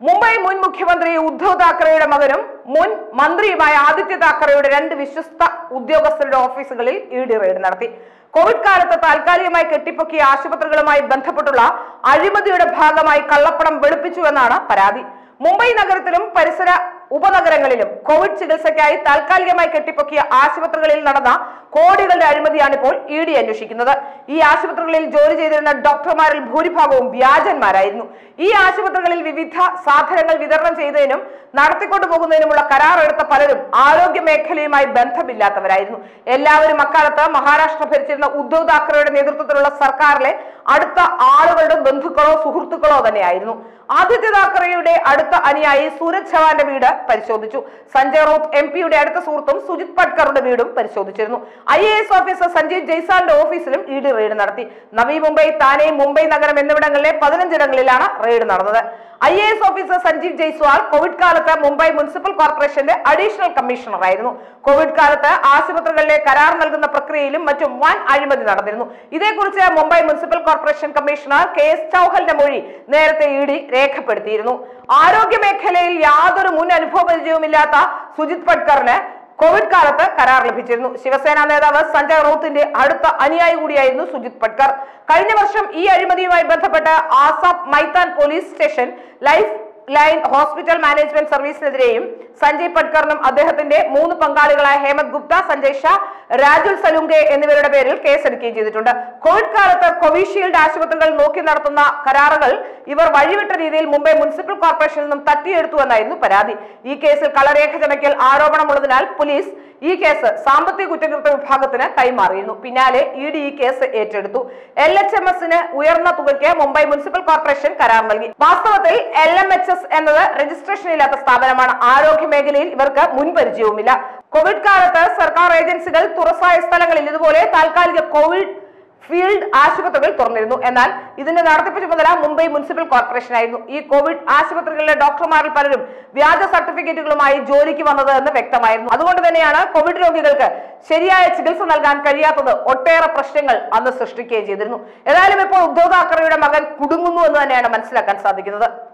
മുംബൈ മുൻ മുഖ്യമന്ത്രി ഉദ്ധവ് താക്കറെയുടെ മകനും മുൻ മന്ത്രിയുമായ ആദിത്യ താക്കറെയുടെ രണ്ട് വിശ്വസ്ത ഉദ്യോഗസ്ഥരുടെ ഓഫീസുകളിൽ ഇ ഡി റെയ്ഡ് നടത്തി കോവിഡ് കാലത്ത് താൽക്കാലികമായി കെട്ടിപ്പൊക്കിയ ആശുപത്രികളുമായി ബന്ധപ്പെട്ടുള്ള അഴിമതിയുടെ ഭാഗമായി കള്ളപ്പണം വെളുപ്പിച്ചുവെന്നാണ് പരാതി മുംബൈ നഗരത്തിലും പരിസര ഉപനഗരങ്ങളിലും കോവിഡ് ചികിത്സയ്ക്കായി താൽക്കാലികമായി കെട്ടിപ്പൊക്കിയ ആശുപത്രികളിൽ നടന്ന കോടികളുടെ അഴിമതിയാണ് ഇപ്പോൾ ഇ ഡി അന്വേഷിക്കുന്നത് ഈ ആശുപത്രികളിൽ ജോലി ചെയ്തിരുന്ന ഡോക്ടർമാരിൽ ഭൂരിഭാഗവും വ്യാജന്മാരായിരുന്നു ഈ ആശുപത്രികളിൽ വിവിധ സാധനങ്ങൾ വിതരണം ചെയ്തതിനും നടത്തിക്കൊണ്ടു പോകുന്നതിനുമുള്ള കരാർ എടുത്ത പലരും ആരോഗ്യ മേഖലയുമായി ബന്ധമില്ലാത്തവരായിരുന്നു എല്ലാവരും അക്കാലത്ത് മഹാരാഷ്ട്ര ഭരിച്ചിരുന്ന ഉദ്ധവ് താക്കറെയുടെ നേതൃത്വത്തിലുള്ള സർക്കാരിലെ അടുത്ത ആളുകളുടെ ബന്ധുക്കളോ സുഹൃത്തുക്കളോ തന്നെയായിരുന്നു ആദിത്യ താക്കറെയുടെ അടുത്ത അനുയായി സൂരജ് ചവാന്റെ വീട് പരിശോധിച്ചു സഞ്ജയ് റൌത്ത് എം പിയുടെ അടുത്ത സുഹൃത്തും സുജിത് പട്കറുടെ വീടും പരിശോധിച്ചിരുന്നു I A S officer Sanjay ജയ്സാലിന്റെ ഓഫീസിലും ഇ ഡി റെയ്ഡ് നടത്തി നവി മുംബൈ താനെ മുംബൈ നഗരം എന്നിവിടങ്ങളിലെ പതിനഞ്ചിടങ്ങളിലാണ് റെയ്ഡ് നടന്നത് I A S officer Sanjeev Jaiswal Covid കാലത്ത് മുംബൈ മുനിസിപ്പൽ കോർപ്പറേഷന്റെ അഡീഷണൽ കമ്മീഷണർ ആയിരുന്നു കോവിഡ് കാലത്ത് ആശുപത്രികളിലെ കരാർ നൽകുന്ന പ്രക്രിയയിലും മറ്റും വൻ അഴിമതി നടന്നിരുന്നു ഇതേക്കുറിച്ച് Mumbai municipal corporation commissioner K S ചൌഹലിന്റെ മൊഴി നേരത്തെ ഇ ഡി രേഖപ്പെടുത്തിയിരുന്നു ആരോഗ്യ മേഖലയിൽ യാതൊരു മുൻ അനുഭവ പരിചയവുമില്ലാത്ത സുജിത് പട്കറിന് കോവിഡ് കാലത്ത് കരാർ ലഭിച്ചിരുന്നു ശിവസേന നേതാവ് സഞ്ജയ് റൌത്തിന്റെ അടുത്ത അനുയായി കൂടിയായിരുന്നു സുജിത് പട്കർ കഴിഞ്ഞ വർഷം ഈ അഴിമതിയുമായി ബന്ധപ്പെട്ട് Azad Maidan police station life line hospital management സർവീസിനെതിരെയും സഞ്ജയ് പട്കറിനും അദ്ദേഹത്തിന്റെ മൂന്ന് പങ്കാളികളായ ഹേമന്ത് ഗുപ്ത സഞ്ജയ് ഷാ രാജുൽ സലുങ്കെ എന്നിവരുടെ പേരിൽ കേസെടുക്കുകയും ചെയ്തിട്ടുണ്ട് കോവിഡ് കാലത്ത് കോവിഷീൽഡ് ആശുപത്രികൾ നോക്കി നടത്തുന്ന കരാറുകൾ ഇവർ വഴിവിട്ട രീതിയിൽ മുംബൈ മുനിസിപ്പൽ കോർപ്പറേഷനിൽ നിന്നും തട്ടിയെടുത്തുവെന്നായിരുന്നു പരാതി ഈ കേസിൽ കളരേഖ ചമയ്ക്കൽ ആരോപണമുള്ളതിനാൽ പോലീസ് ഈ കേസ് സാമ്പത്തിക കുറ്റകൃത്യ വിഭാഗത്തിന് കൈമാറിയിരുന്നു പിന്നാലെ ഇ ഡി ഈ കേസ് ഏറ്റെടുത്തു എൽ എച്ച് എം എസിന് ഉയർന്ന തുകയ്ക്ക് മുംബൈ മുനിസിപ്പൽ കോർപ്പറേഷൻ കരാർ നൽകി വാസ്തവത്തിൽ എൽ എം എച്ച് എസ് എന്നത് രജിസ്ട്രേഷൻ ഇല്ലാത്ത സ്ഥാപനമാണ് ആരോഗ്യ മേഖലയിൽ ഇവർക്ക് മുൻപരിചയവുമില്ല കോവിഡ് കാലത്ത് സർക്കാർ ഏജൻസികൾ തുറസായ സ്ഥലങ്ങളിൽ ഇതുപോലെ താൽക്കാലിക കോവിഡ് ഫീൽഡ് ആശുപത്രികൾ തുറന്നിരുന്നു എന്നാൽ ഇതിന്റെ നടത്തിപ്പ് ചുമതല മുംബൈ മുനിസിപ്പൽ കോർപ്പറേഷൻ ആയിരുന്നു ഈ കോവിഡ് ആശുപത്രികളിലെ ഡോക്ടർമാരിൽ പലരും വ്യാജ സർട്ടിഫിക്കറ്റുകളുമായി ജോലിക്ക് വന്നത് എന്ന് വ്യക്തമായിരുന്നു അതുകൊണ്ട് തന്നെയാണ് കോവിഡ് രോഗികൾക്ക് ശരിയായ ചികിത്സ നൽകാൻ കഴിയാത്തത് ഒട്ടേറെ പ്രശ്നങ്ങൾ അന്ന് സൃഷ്ടിക്കുകയും ചെയ്തിരുന്നു ഏതായാലും ഇപ്പോൾ ഉദ്ധവ് താക്കറെയുടെ മകൻ കുടുങ്ങുന്നു എന്ന് തന്നെയാണ് മനസ്സിലാക്കാൻ സാധിക്കുന്നത്